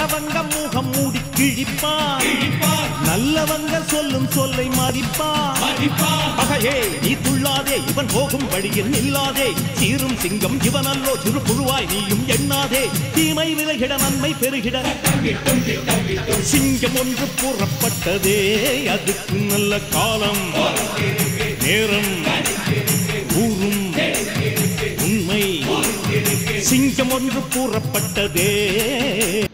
கெட்டவங்க முகம் மூடி கிழிப்பான் நல்லவங்க சொல்லும் சொல்லை மதிப்பான் பகையே நீ துள்ளாதே இவன் போகும் வழியில் நில்லாதே சீரும் சிங்கம் இவனல்லோ சிறு புழுவாய் நீயும் எண்ணாதே தீமை விலகிட நன்மை பெருகிட சிங்கம் ஒன்று கூறப்பட்டதே அதுக்கு நல்ல காலம் நேரம் ஊரும் உண்மை சிங்கம் ஒன்று கூறப்பட்டதே